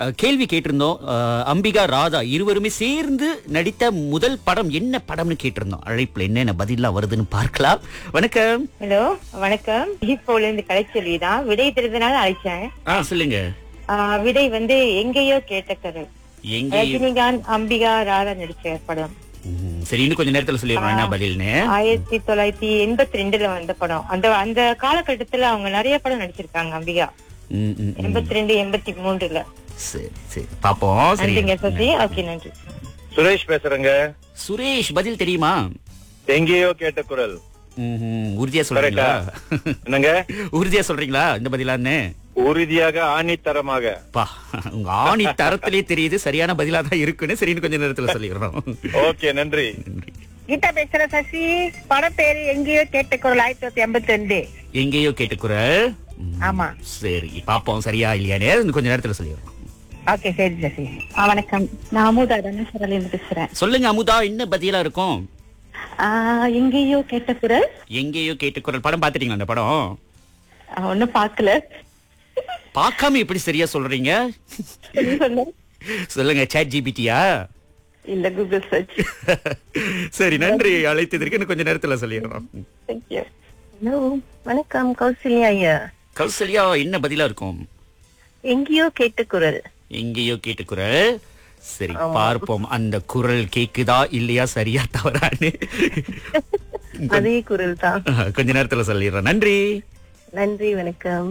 அஹ், கேள்வி கேட்டிருந்தோம் அஹ், அம்பிகா ராதா இருவருமே சேர்ந்து நடித்த முதல் படம் என்ன படம்னு கேட்டிருந்தோம் அழைப்புல என்னென்ன பதிலாம் வருதுன்னு பார்க்கலாம் வணக்கம் ஹலோ வணக்கம் இப்போல இருந்து கலைச்செல்வி தான் விடை தெரிந்தனால அழைச்சேன் ஆ சொல்லுங்க ஆஹ் விடை வந்து எங்கேயோ கேட்ட கதை எங்க ரஜினிகாந்த் அம்பிகா ராதா நடிச்ச படம் ம், சரி இன்னும் கொஞ்ச நேரத்துல சொல்லிடுறோம் என்ன பதில்னு ஆயிரத்தி தொள்ளாயிரத்தி எண்பத்தி ரெண்டுல வந்த படம் அந்த அந்த காலகட்டத்துல அவங்க நிறைய படம் நடிச்சிருக்காங்க அம்பிகா ம், ம், ம். எண்பத்தி ரெண்டு எண்பத்தி மூன்றுல சரி சரி பாப்போம் சரி நன்றிங்க சசி ஓகே நன்றி சுரேஷ் பேசுறேங்க சுரேஷ் பதில் தெரியுமா எங்கேயோ கேட்ட குரல் ம்ஹும். உறுதியா சொல்றீங்களா என்னங்க உறுதியா சொல்றீங்களா இந்த பதிலான்னு உறுதியாக ஆணித்தரமாக பா உங்க ஆணி தரத்திலே தெரியுது சரியான பதிலா தான் இருக்குன்னு சரின்னு கொஞ்ச நேரத்துல சொல்லிடுறோம் ஓகே நன்றி கீதா பேசுற சசி படம் பேரு எங்கேயோ கேட்ட குரல் ஆயிரத்தி தொள்ளாயிரத்தி எண்பத்தி ரெண்டு எங்கேயோ கேட்டுக்குறல் ம், ஆமா சரி பாப்போம் சரியா இல்லையானே இன்னும் கொஞ்ச நேரத்துல சொல்லிடுறோம் ஓகே சரி சசி வணக்கம் நான் அமுதா தனசரல இருந்து பேசுறேன் சொல்லுங்க அமுதா என்ன பதிலா இருக்கும் ஆஹ் எங்கேயோ கேட்ட குரல் எங்கேயோ கேட்டுக்குறல் படம் பாத்துட்டீங்களா அந்த படம் ஆஹ் ஒண்ணும் பார்க்கல பார்க்காம எப்படி சரியா சொல்றீங்க நீ சொல்லு. சொல்லுங்க சேட் ஜிபிடியா இல்ல கூகுள் சர்ச் சரி நன்றி அழைத்ததற்கு இன்னும் கொஞ்ச நேரத்துல சொல்லிடுறோம் தேங்க்யூ ஹலோ வணக்கம் கௌசல்யா ஐயா கௌசல்யா என்ன பதிலா இருக்கும் எங்கேயோ கேட்ட குரல் எங்கேயோ கேட்டுக்குறல் சரி பார்ப்போம் அந்த குரல் கேக்குதா இல்லையா சரியா தவறான்னு அதே குரல் தான் கொஞ்ச நேரத்துல சொல்லிடுறேன் நன்றி நன்றி வணக்கம்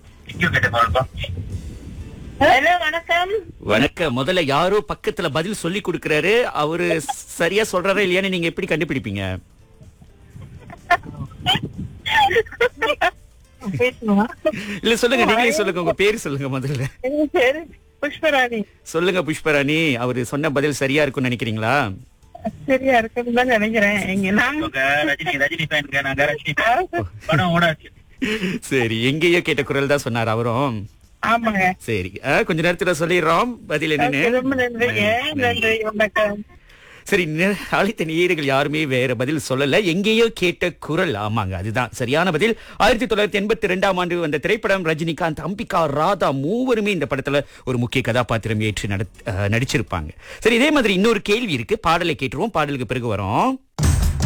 ஹலோ வணக்கம் வணக்கம் முதல்ல யாரோ பக்கத்துல பதில் சொல்லி கொடுக்கறாரு அவரு சரியா சொல்றாரா இல்லையான்னு நீங்க எப்படி கண்டுபிடிப்பீங்க பேசுமா இல்ல சொல்லுங்க நீங்களே சொல்லுங்க உங்க பேரு சொல்லுங்க முதல்ல எங்க பேரு புஷ்பராணி சொல்லுங்க புஷ்பராணி அவரு சொன்ன பதில் சரியா இருக்கும்னு நினைக்கிறீங்களா சரியா இருக்குன்னு தான் நினைக்கிறேன் எங்க நான் ரஜினி ரஜினி ஃபேனுங்க நாங்க ரஜினி fan. படம் ஓடாச்சு சரி எங்கேயோ கேட்ட குரல் தான் சொன்னார் அவரும் ஆமாங்க சரி ஆ, கொஞ்ச நேரத்துல சொல்லிடுறோம் பதில் என்னன்னு ரொம்ப நன்றிங்க நன்றி வணக்கம் சரி நே- அழைத்த நேயர்கள் யாருமே வேற பதில் சொல்லல எங்கேயோ கேட்ட குரல் ஆமாங்க அதுதான் சரியான பதில் ஆயிரத்தி தொள்ளாயிரத்தி எண்பத்தி ரெண்டாம் ஆண்டு வந்த திரைப்படம் ரஜினிகாந்த் அம்பிகா ராதா மூவருமே இந்த படத்துல ஒரு முக்கிய கதாபாத்திரம் ஏற்று நட- அஹ், நடிச்சிருப்பாங்க சரி இதே மாதிரி இன்னொரு கேள்வி இருக்கு பாடலை கேட்டுருவோம் பாடலுக்கு பிறகு வரோம்